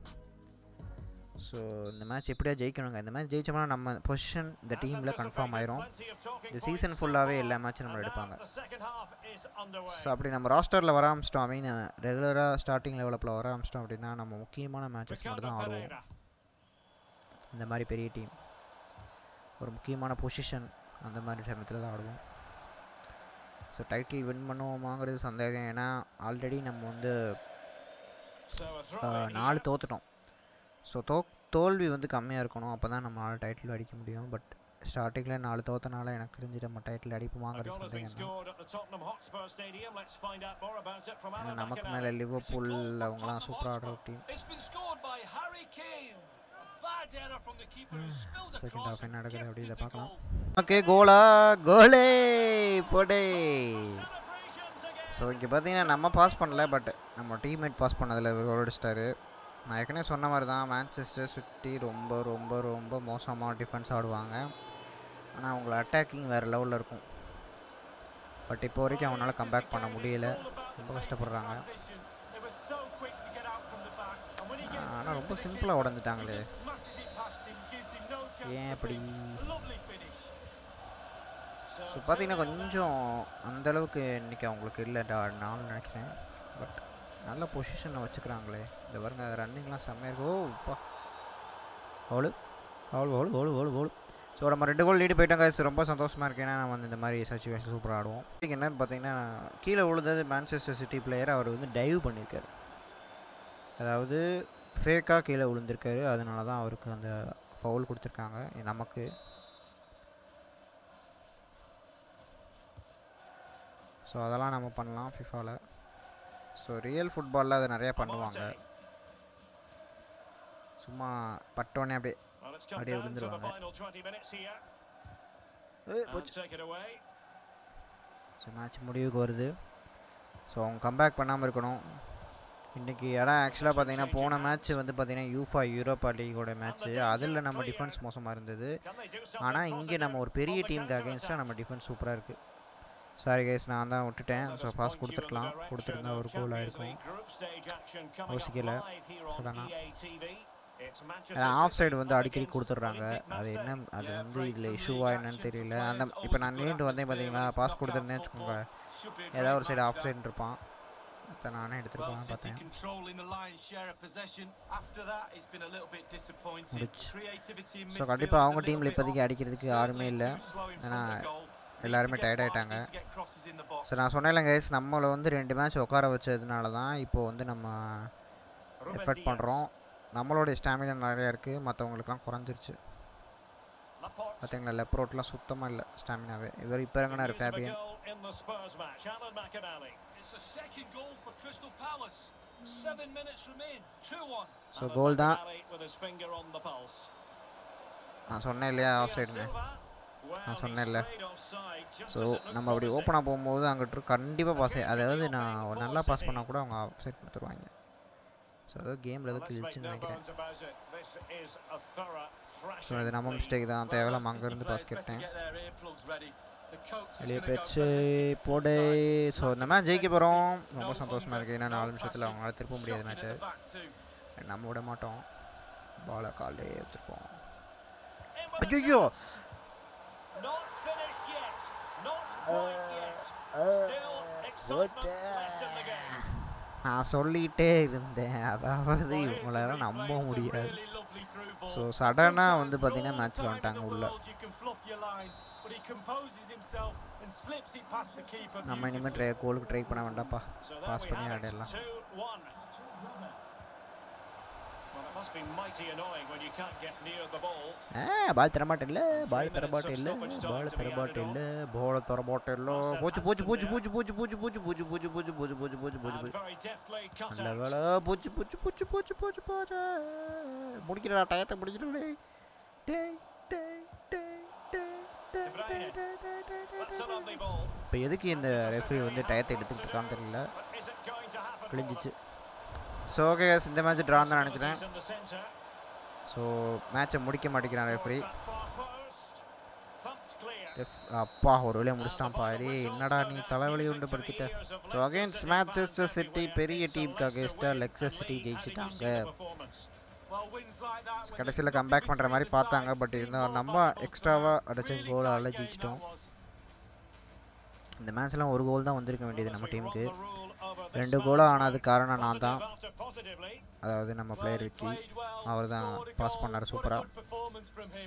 ஸோ இந்த மேட்ச் எப்படியா ஜெயிக்கணுங்க இந்த மேட்ச் ஜெயிச்சோம்னா நம்ம பொசிஷன் இந்த டீமில் கன்ஃபார்ம் ஆயிரும் இந்த சீசன் ஃபுல்லாகவே எல்லா மேட்சும் நம்மளை எடுப்பாங்க ஸோ அப்படி நம்ம ராஸ்டரில் வர ஆரம்பிச்சிட்டோம் ஐ மீன் ரெகுலராக ஸ்டார்டிங் லெவலப்பில் வர ஆரம்பிச்சிட்டோம் அப்படின்னா நம்ம முக்கியமான மேட்சஸ் மட்டும் தான் ஆடுவோம் இந்த மாதிரி பெரிய டீம் ஒரு முக்கியமான பொசிஷன் அந்த மாதிரி சமயத்தில் தான் ஆடுவோம் ஸோ டைட்டில் வின் பண்ணுவோமாங்கிறது சந்தேகம் ஏன்னா ஆல்ரெடி நம்ம வந்து ஆஹ், நாலு தோத்துட்டோம் ஸோ தோ தோல்வி வந்து கம்மியாக இருக்கணும் அப்போ தான் நம்மளால் டைட்டில் அடிக்க முடியும் பட் ஸ்டார்டிங்கில் நாலு தோத்தனால எனக்கு தெரிஞ்சு நம்ம டைட்டில் அடிப்போமாங்கிறது சந்தேகம் தான் ஏன்னா நமக்கு மேலே லிவர்பூல் அவங்களாம் சூப்பராக ஆடுற team It's been scored by Harry Kane. A bad error from the keeper who spilled Second across half என்ன and நடக்குது அப்படி இதை gifted the பார்க்கலாம் goal. ஓகே கோலா கோலே போடே ஸோ இங்கே பார்த்தீங்கன்னா நம்ம பாஸ் பண்ணல பட் நம்ம டீம்மேட் பாஸ் பண்ணதில் கோல் அடிச்சிட்டாரு நான் ஏற்கனவே சொன்ன மாதிரி தான் மேன்செஸ்டர் சிட்டி ரொம்ப ரொம்ப ரொம்ப மோசமாக டிஃபென்ஸ் ஆடுவாங்க ஆனால் அவங்கள அட்டாக்கிங் வேறு லெவலில் இருக்கும் பட் இப்போ வரைக்கும் அவனால் கம்பேக் பண்ண முடியல ரொம்ப கஷ்டப்படுறாங்க transition. They were so quick to get out from the back. And when he gets ஆனால் ரொம்ப through சிம்பிளாக he உடஞ்சிட்டாங்களே just smashes it past him, gives him no chance ஏன் to அப்படி breathe. A lovely finish. So பார்த்தீங்கன்னா கொஞ்சம் அந்தளவுக்கு இன்றைக்கி அவங்களுக்கு இல்லை நான் நினைக்கிறேன் பட் நல்ல பொசிஷனை வச்சுக்கிறாங்களே இந்த பாருங்க ரன்னிங்லாம் செம்மையாக இருக்கு ஓ அப்பா ஹோலு ஹோல் ஹோல் ஹோல் ஹோல் ஹோல் ஸோ நம்ம ரெண்டு கோல் லீடு போயிட்டோம் guys ரொம்ப சந்தோஷமாக இருக்கு ஏன்னா நம்ம வந்து இந்த மாதிரி சச்சுவேஷன் சூப்பராக ஆடுவோம் இதுக்கு என்னன்னு பார்த்தீங்கன்னா கீழே விழுந்தது மேன்செஸ்டர் சிட்டி பிளேயர் அவர் வந்து டைவ் பண்ணியிருக்காரு அதாவது ஃபேக்காக கீழே விழுந்திருக்காரு அதனால தான் அவருக்கு அந்த ஃபவுல் கொடுத்துருக்காங்க நமக்கு ஸோ அதெல்லாம் நம்ம பண்ணலாம் ஃபிஃபாவில் ஸோ ரியல் ஃபுட்பாலில் அதை நிறையா பண்ணுவாங்க சும்மா பட்டோன்னே அப்படியே Well, it's come அப்படியே down to the விழுந்துருவாங்க. final 20 minutes here. ஏய், And போச்சு take it away. So match முடிவுக்கு வருது ஸோ அவங்க கம்பேக் பண்ணாமல் இருக்கணும் இன்றைக்கி இடம் ஆக்சுவலாக பார்த்தீங்கன்னா போன மேட்ச் வந்து பார்த்தீங்கன்னா யூஃபா யூரோப்பா லீகோட மேட்ச்சு அதில் நம்ம டிஃபென்ஸ் மோசமாக இருந்தது Can they do something ஆனால் இங்கே நம்ம ஒரு பெரிய டீமுக்கு அகேன்ஸ்டாக நம்ம டிஃபென்ஸ் சூப்பராக இருக்குது சாரி கைஸ் நான் தான் விட்டுட்டேன் ஸோ பாஸ் கொடுத்துருக்கலாம் கொடுத்துருந்தா ஒரு கோல் ஆயிருக்கும் யோசிக்கல. சடனா. ஆஃப் சைடு வந்து அடிக்கடி கொடுத்துட்றாங்க அது என்ன அது வந்து இதில் இஷ்யூவா என்னன்னு தெரியல அந்த இப்போ நான் நீண்டு வந்தேன் பார்த்தீங்களா பாஸ் கொடுத்துருந்தேன் வச்சுக்கோங்க Should be a ஏதாவது great ஒரு சைடு ஆஃப் match, சைடு இருப்பான் அதை நானே Well, எடுத்துருப்பான்னு City பார்த்தேன் controlling the lion's share of possession. After that, it's been a little bit disappointing. முடிச்சு. Creativity in ஸோ midfield கண்டிப்பாக is a அவங்க little டீமில் bit இப்போதைக்கு off. அடிக்கிறதுக்கு யாருமே Certainly இல்லை too slow in front ஏன்னா of goal. Need எல்லாருமே to get tired wide, ஆயிட்டாங்க. need to get crosses in the box. So நான் சொன்னேன் கைஸ் நம்மளை வந்து ரெண்டு மேட்ச் உட்கார வச்சதுனால தான் இப்போ வந்து நம்ம Ruben எஃபர்ட் Dias. பண்ணுறோம் நம்மளுடைய ஸ்டாமினா நிறையா இருக்குது மற்றவங்களுக்குலாம் குறைஞ்சிருச்சு Laporte. பார்த்தீங்களா லெப்ரோட்லாம் சுத்தமாக இல்லை ஸ்டாமினாவே இவர் இப்போ இறங்கினார் Good use of a Fabian goal in the Spurs match. Alan McInally. It's a second goal for Crystal Palace. Seven minutes remain. 2-1. So Alan goal தான் McInally with his finger on the pulse. நான் சொன்னேன் இல்லையா off Thiago சைடுன்னு Silva. Well, நான் he சொன்னேன்ல. strayed offside just so as it looked நம்ம அப்படி promising. ஓப்பனாக போகும்போது அங்கிட்டு கண்டிப்பாக பாஸ் அதாவது நான் ஒரு நல்லா பாஸ் பண்ணால் கூட அவங்க ஆஃப் சைட் கொடுத்துருவாங்க ஸோ அதாவது கேமில் Well, எதுவும் let's make கிழிச்சுன்னு no நினைக்கிறேன் bones about it. This is a thorough so thrashing இது நம்ம lead. மிஸ்டேக் தான் Well, தேவையில்லாம City அங்கேருந்து players பாஸ் better கேட்டேன் get their earplugs ready. The coach is வெளியே gonna go போச்சு ballistic போடே inside. ஸோ இந்த மேட்ச் ஜெயிக்க போகிறோம் ரொம்ப No சந்தோஷமாக இருக்குது ஏன்னா hunger, நாலு no நிமிஷத்தில் passion. அவங்களால திருப்ப முடியாது Shocking at மேட்ச்சை the back too. நம்ம விட மாட்டோம் பாலை காலே வச்சுருப்போம் In with a ஐயோ chance. Not finished yet. Not quite yet. Still excitement left in the game. நான் சொல்லிகிட்டே இருந்தேன் அதாவது Well, here's இவங்களால the நம்ப replay. It's a முடியாது really lovely through ball. So சடனாக Sometimes வந்து for பார்த்தீங்கன்னா all the மேட்ச்சில் time in வந்துட்டாங்க the உள்ள world, you can fluff your lines, but he composes himself and slips it past the keeper நம்ம இனிமேல் beautifully. Try கோலுக்கு try பண்ண வேண்டாம்ப்பா So there பாஸ் we பண்ணி have it. ஆடிடலாம் 2-1. Well, it must be mighty annoying when you can't get near the ball. ஆ ball தரமாட்டேன் இல்லை பால் தரமாட்டேன் இல்லை பால் தரமாட்டேன் இல்லை பால் தரமாட்டேன் இல்லை போச்சு போச்சு போச்சு போச்சு போச்சு போச்சு போச்சு போச்சு போச்சு போச்சு போச்சு போச்சு போச்சு போச்சு And போச்சு very deftly cut நல்ல out. வேலை போச்சு போச்சு போச்சு போச்சு போச்சு போச்சு முடிக்கிறா டயத்தை முடிக்கிறா டேய் டேய் டேய் டேய் டேய் டேய் De Bruyne. டேய் டேய் டேய் டேய் That's a டேய் lovely ball. இப்போ எதுக்கு இந்த ரெஃப்ரி வந்து டயத்தை எடுத்துக்கிட்டு இருக்கான்னு தெரியல But is it going to happen? for கிழிஞ்சிச்சு them? ஸோ ஓகே இந்த மேட்ச் ட்ரா தான் நினைக்கிறேன் Facilities in the centre. So மேட்சை முடிக்க மாட்டேங்கிறான் referee Towards that far post. Thumped clear. Ref அப்பா ஒரு வழியாக முடிச்சிட்டான்ப்பா டேய் என்னடா நீ தலைவலி உண்டு படுத்திட்ட ஸோ அகைன்ஸ்ட் மேன்செஸ்டர் சிட்டி பெரிய டீமுக்கு அகேன்ஸ்டாக லெக்ஸர் சிட்டி ஜெயிச்சிட்டாங்க Well, wins like that when கடைசியில் you've got கம்பேக் the பண்ணுற மாதிரி victory பார்த்தாங்க side, பட் seen இருந்தால் goal நம்ம by both எக்ஸ்ட்ராவாக players. அடிச்ச Really கோலால் tight game ஜெயிச்சிட்டோம் that was. இந்த மேட்ச்லாம் ஒரு கோல் தான் வந்திருக்க வேண்டியது நம்ம டீமுக்கு ரெண்டு ரெண்டு கோலாக ஆனது காரணம் நான் தான் தான் அதாவது நம்ம Well, பிளேயர் he விக்கி played well, அவர் தான் scored a பாஸ் goal. பண்ணார் What a சூப்பராக good performance from him.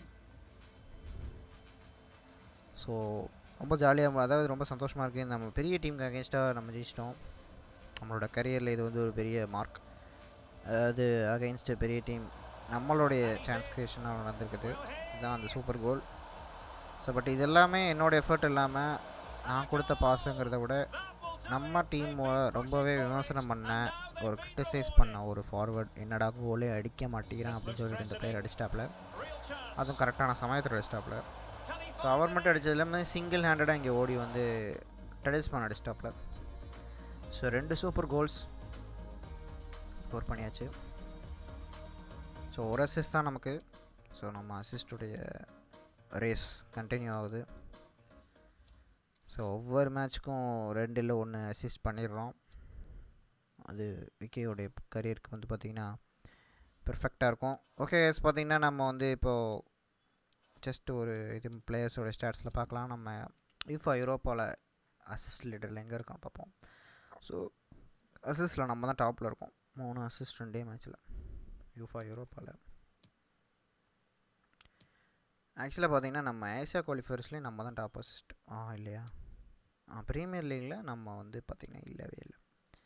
So ரொம்ப ஜாலியாக அதாவது ரொம்ப சந்தோஷமாக இருக்குது நம்ம பெரிய டீமுக்கு அகேன்ஸ்டாக நம்ம ஜெயிச்சிட்டோம் நம்மளோட கரியரில் இது வந்து ஒரு பெரிய மார்க் அதாவது அகெயின்ஸ்ட் பெரிய டீம் நம்மளுடைய சான்ஸ் கிரியேஷனாக நடந்திருக்குது இதுதான் அந்த சூப்பர் கோல் ஸோ பட் இது எல்லாமே என்னோடய எஃபர்ட் இல்லாமல் நான் கொடுத்த பாஸுங்கிறத விட நம்ம டீம் ரொம்பவே விமர்சனம் பண்ண ஒரு கிரிட்டிசைஸ் பண்ண ஒரு ஃபார்வர்ட் என்னடா கோலே அடிக்க மாட்டேங்கிறான் அப்படின்னு சொல்லிட்டு இந்த பிளேயர் அடிச்சிட்டாப்ல அதுவும் கரெக்டான சமயத்தில் அடிச்சிட்டாப்ல ஸோ அவர் மட்டும் அடித்தது இல்லாமல் சிங்கிள் ஹேண்டடாக இங்கே ஓடி வந்து டெலிஸ் பண்ண அடிச்சிட்டாப்ல ஸோ ரெண்டு சூப்பர் கோல்ஸ் ஸ்கோர் பண்ணியாச்சு ஸோ ஒரு அசிஸ்ட் தான் நமக்கு ஸோ நம்ம அசிஸ்டுடைய ரேஸ் கண்டினியூ ஆகுது ஸோ ஒவ்வொரு மேட்ச்க்கும் ரெண்டு இல்லை ஒன்று அசிஸ்ட் பண்ணிடுறோம் அது விக்கியோடைய கரியருக்கு வந்து பார்த்திங்கன்னா பெர்ஃபெக்டாக இருக்கும் ஓகே எஸ் பார்த்திங்கன்னா நம்ம வந்து இப்போது ஜஸ்ட் ஒரு இது பிளேயர்ஸோட ஸ்டாட்ஸில் பார்க்கலாம் நம்ம யூஃபா யூரோப்பாவில் அசிஸ்ட் லீடரில் எங்கே இருக்கோம் பார்ப்போம் ஸோ அசிஸ்டில் நம்ம தான் டாப்பில் இருக்கோம் மூணு அசிஸ்ட் ரெண்டே மேட்ச்சில் யூஃபா யூரோப்பாவில் ஆக்சுவலாக பார்த்தீங்கன்னா நம்ம ஏசியா குவாலிஃபயர்ஸ்லேயும் நம்ம தான் டாப் அசிஸ்ட் ஆ இல்லையா ஆ ப்ரீமியர் லீக்கில் நம்ம வந்து பார்த்திங்கன்னா இல்லவே இல்லை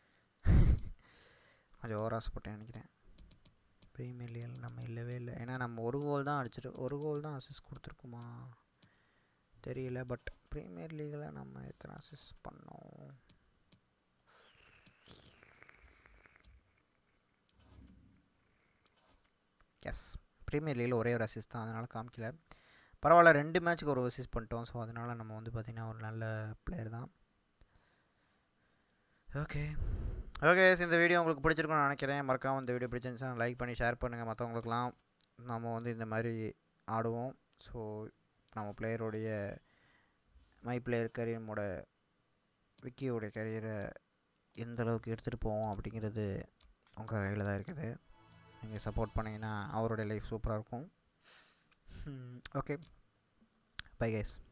கொஞ்சம் ஓவர் ஆசைப்பட்டேன் நினைக்கிறேன் ப்ரீமியர் லீகில் நம்ம இல்லவே இல்லை ஏன்னா நம்ம ஒரு கோல் தான் அடிச்சிட்டு ஒரு கோல் தான் அசிஸ்ட் கொடுத்துருக்குமா தெரியல பட் ப்ரீமியர் லீகில் நம்ம எத்தனை அசிஸ்ட் பண்ணோம் எஸ் ப்ரீமியர் லீகில் ஒரே ஒரு அசிஸ்ட் தான் அதனால் காமிக்கல பரவாயில்ல ரெண்டு மேட்ச்சுக்கு ஒரு அசிஸ்ட் பண்ணிட்டோம் ஸோ அதனால் நம்ம வந்து பார்த்திங்கன்னா ஒரு நல்ல பிளேயர் தான் ஓகே ஓகே இந்த வீடியோ உங்களுக்கு பிடிச்சிருக்கும்னு நினைக்கிறேன் மறக்காமல் இந்த வீடியோ பிடிச்சிருந்துச்சுன்னா லைக் பண்ணி ஷேர் பண்ணுங்கள் மற்றவங்களுக்குலாம் நம்ம வந்து இந்த மாதிரி ஆடுவோம் ஸோ நம்ம பிளேயருடைய மை பிளேயர் கரியமோட விக்கியோடைய கரியரை எந்த அளவுக்கு எடுத்துகிட்டு போவோம் அப்படிங்கிறது உங்கள் கையில் தான் இருக்குது நீங்கள் சப்போர்ட் பண்ணிங்கன்னா அவருடைய லைஃப் சூப்பராக இருக்கும் ஓகே பை கைஸ்